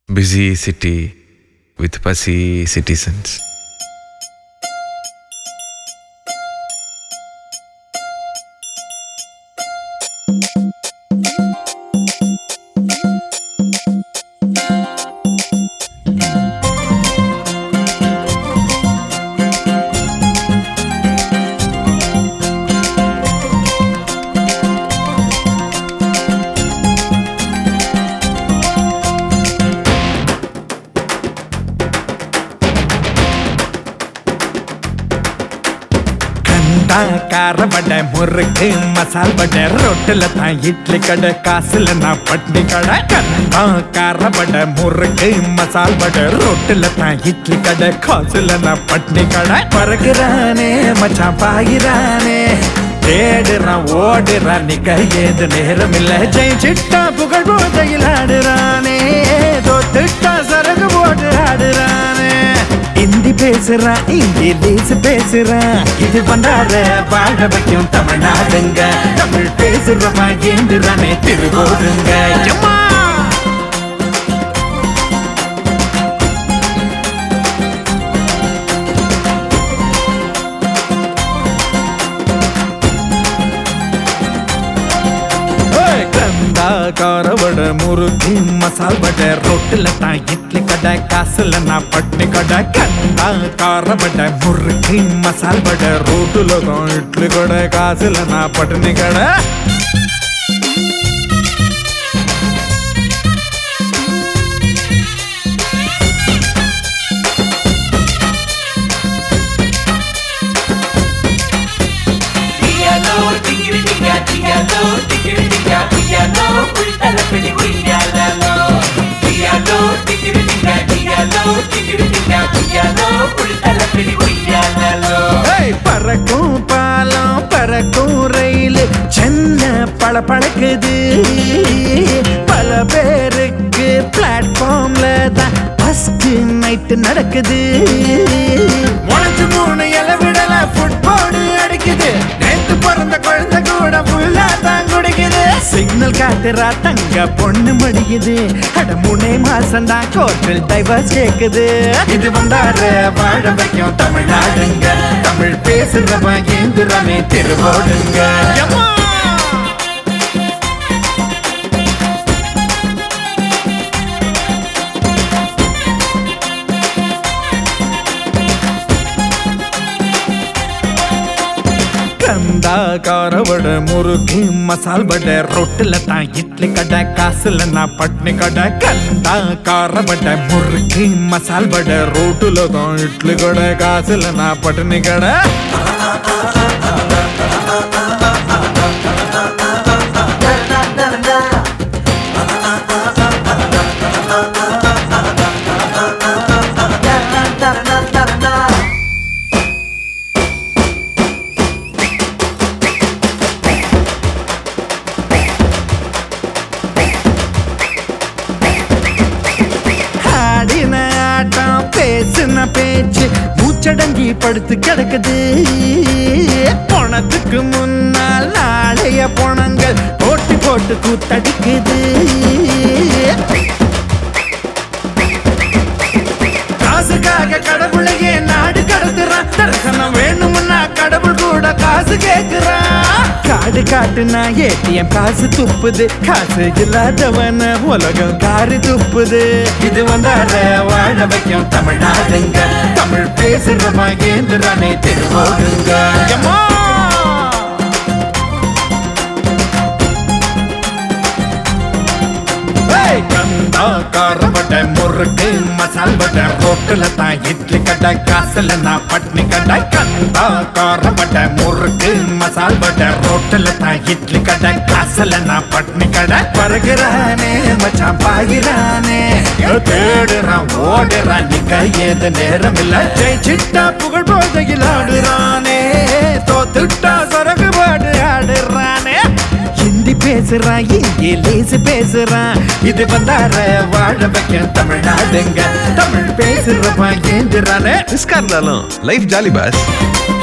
busy city with fussy citizens. கண்டா கார வடை முறுக்கு மசால் வடை ரொட்டில தான் இட்லி கடை காசுல நான் பட்னி கடை கண்டா கார வடை முறுக்கு மசால் வடை ரொட்டில தான் இட்லி கடை காசுல நான் பட்னி கடை பறகுறானே மச்சான் பாயிரானே தேடுறான் ஓடுறான் நிக்க ஏது நேரம் இல்ல ஜெயிச்சிட்டா புகழ் போதையில் ஆடுறானே தோத்துட்டா சரகு போட்டு ஆடுறானே ஹிந்தி பேசுறான் இங்கிலீஷ் பேசுறான் இது பண்டார வாழ வைக்கும் தமிழ்நாடுங்க தமிழ் பேசுறவன் ஏந்துறானே திருவோடுங்க எம்மா! ஏய், கந்தா கார வடை முறுக்கு மசால் வடை ரொட்டில தான் இட்லி கடை காசுல நான் பட்னி கடை கந்தா கார வடை முறுக்கு மசால் வடை ரோட்டுல தான் இட்லி கடை காசுல நான் பட்னி கடை Piano, tigiri tiga tiano, tigiri tiga piano, pultala pili piano. Piano, tigiri tiga tiano, tigiri tiga piano, pultala pili piano. ஏய், பறக்கும் பாலம் பறக்கும் ரயில் சென்ன பள பழக்குது பல பேருக்கு பிளாட்ஃபார்ம்ல தான் ஃபர்ஸ்ட் நைட் நடக்குது முளைச்சு மூணு இலை விடல ஃபுட்பால் அடிக்குது நேத்து பிறந்த குழந்தை கூட ஃபுல்லா தான் குடிக்குது சிக்னல் காட்டுறா தங்க பொண்ணு மடிக்குது அட மூணே மாசம் தான் கோர்ட்டில் டைவர்ஸ் கேக்குது இது வந்தார வாழ வைக்கும் தமிழ்நாடுங்க தமிழ் பேசுறவன் ஏந்துறானே திருவோடுங்க எம்மா! கந்தா கார வடை முறுக்கு மசால் வடை ரொட்டில தான் இட்லி கடை காசுல நான் பட்னி கடை கந்தா கார வடை முறுக்கு மசால் வடை ரோட்டுல தான் இட்லி கடை காசுல நான் பட்னி கடை ஆடின ஆட்டம் பேசின பேச்சு மூச்சடங்கி படுத்து கிடக்குது பணத்துக்கு முன்னால் நாளைய பணங்கள் போட்டி போட்டு கூத்தடிக்குது காசுக்காக கடவுளையே நாடு கடத்துறான் தரிசனம் வேணும்னா கடவுள் கூட காசு கேக்குறான் காடு காட்டுனா ஏடிஎம் காசு துப்புது காசு இல்லாதவன உலகம் காரு துப்புது இது வந்தார வாழ வைக்கும் தமிழ்நாடுங்க தமிழ் பேசுறவன் ஏந்துறானே திருவோடுங்க எம்மா! ஏய், கந்தா கார வடை முறுக்கு மசால் வடை ரோட்டுல தான் இட்லி கடை காசுல நான் பட்னி கடை கந்தா கார வடை முறுக்கு மசால் வடை ரோட்டுல தான் இட்லி கடை காசுல நான் பட்னி கடை பறகுறானே மச்சான் பாயிரானே தேடுறான் ஓடுறான் நிக்க ஏது நேரம் இல்ல ஜெயிச்சிட்டா புகழ் போதையில் ஆடுறானே தோத்துட்டா சரகு பாடு ஆடுறானே ஹிந்தி பேசுறான் இங்கிலீஷ் பேசுறான் இது வந்தார வாழ வைக்க தமிழ்நாடுங்க தமிழ் பேசுறவன் ஏந்துறானே ரிஸ்கா இருந்தாலும் லைஃப் ஜாலி பாஸ்